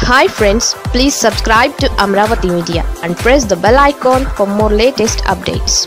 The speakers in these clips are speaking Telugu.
hi friends please subscribe to Amaravati media and press the bell icon for more latest updates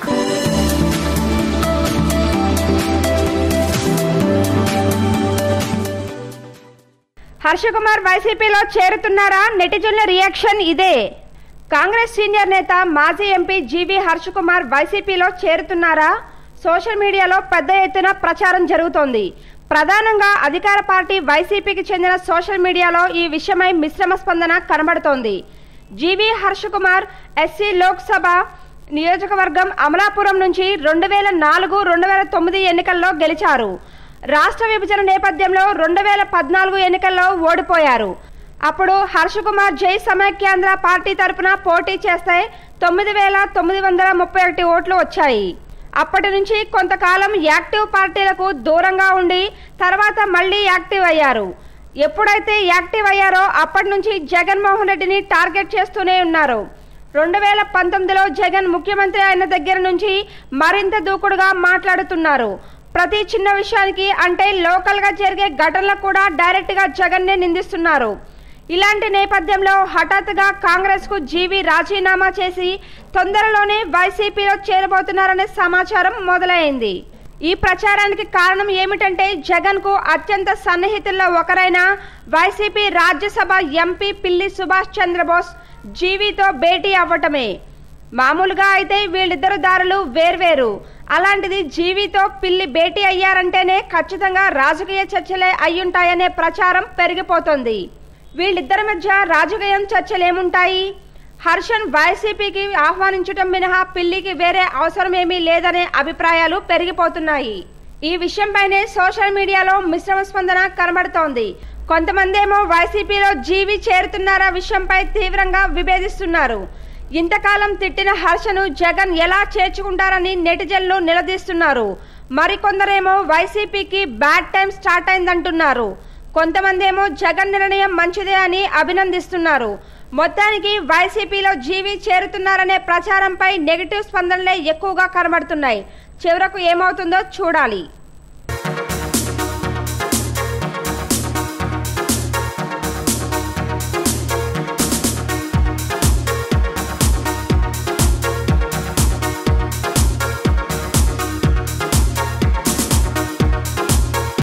Harshakumar వైసీపీలో చేరుతున్నారా నెటిజన్ల రియాక్షన్ ఇదే కాంగ్రెస్ సీనియర్ నేత మాజీ ఎంపీ జీవీ హర్షకుమార్ వైసీపీలో చేరుతున్నారా సోషల్ మీడియాలో పెద్ద ఎత్తున ప్రచారం జరుగుతోంది ప్రధానంగా అధికార పార్టీ వైసీపీకి చెందిన సోషల్ మీడియాలో ఈ విషయమై మిశ్రమ స్పందన కనబడుతోంది జీవీ హర్షకుమార్ ఎస్సీ లోక్సభ నియోజకవర్గం అమలాపురం నుంచి రెండు వేల నాలుగు రెండు వేల తొమ్మిది ఎన్నికల్లో గెలిచారు రాష్ట్ర విభజన నేపథ్యంలో రెండు వేల పద్నాలుగు ఎన్నికల్లో ఓడిపోయారు అప్పుడు హర్షకుమార్ జై సమైక్యాంధ్ర పార్టీ తరపున పోటీ చేస్తే తొమ్మిది వేల తొమ్మిది వందల ముప్పై ఒకటి ఓట్లు వచ్చాయి అప్పటి నుంచి కొంతకాలం యాక్టివ్ పార్టీలకు దూరంగా ఉండి తర్వాత మళ్ళీ యాక్టివ్ అయ్యారు ఎప్పుడైతే యాక్టివ్ అయ్యారో అప్పటి నుంచి జగన్మోహన్ రెడ్డిని టార్గెట్ చేస్తూనే ఉన్నారు రెండు వేల పంతొమ్మిదిలో జగన్ ముఖ్యమంత్రి అయిన దగ్గర నుంచి మరింత దూకుడుగా మాట్లాడుతున్నారు ప్రతి చిన్న విషయానికి అంటే లోకల్గా జరిగే ఘటనలకు కూడా డైరెక్ట్గా జగన్నే నిందిస్తున్నారు ఇలాంటి నేపథ్యంలో హఠాత్తుగా కాంగ్రెస్కు జీవి రాజీనామా చేసి తొందరలోనే వైసీపీలో చేరబోతున్నారనే సమాచారం మొదలైంది ఈ ప్రచారానికి కారణం ఏమిటంటే జగన్కు అత్యంత సన్నిహితుల్లో ఒకరైన వైసీపీ రాజ్యసభ ఎంపీ పిల్లి సుభాష్ చంద్రబోస్ జీవితో భేటీ అవ్వటమే మామూలుగా అయితే వీళ్ళిద్దరు దారులు వేర్వేరు అలాంటిది జీవితో పిల్లి భేటీ అయ్యారంటేనే ఖచ్చితంగా రాజకీయ చర్చలే అయ్యుంటాయనే ప్రచారం పెరిగిపోతుంది వీళ్ళిద్దరి మధ్య రాజకీయం చర్చలేముంటాయి హర్షన్ వైసీపీకి ఆహ్వానించటం మినహా పిల్లికి వేరే అవసరమేమీ లేదనే అభిప్రాయాలు పెరిగిపోతున్నాయి ఈ విషయంపైనే సోషల్ మీడియాలో మిశ్రమ స్పందన కనబడుతోంది కొంతమంది ఏమో వైసీపీలో జీవి చేరుతున్నారా విషయంపై తీవ్రంగా విభేదిస్తున్నారు ఇంతకాలం తిట్టిన హర్షను జగన్ ఎలా చేర్చుకుంటారని నెటిజన్లు నిలదీస్తున్నారు మరికొందరేమో వైసీపీకి బ్యాడ్ టైం స్టార్ట్ అయిందంటున్నారు కొంతమంది ఏమో జగన్ నిర్ణయం మంచిదే అని అభినందిస్తున్నారు మొత్తానికి వైసీపీలో జీవి చేరుతున్నారనే ప్రచారంపై నెగిటివ్ స్పందనలే ఎక్కువగా కనబడుతున్నాయి చివరకు ఏమవుతుందో చూడాలి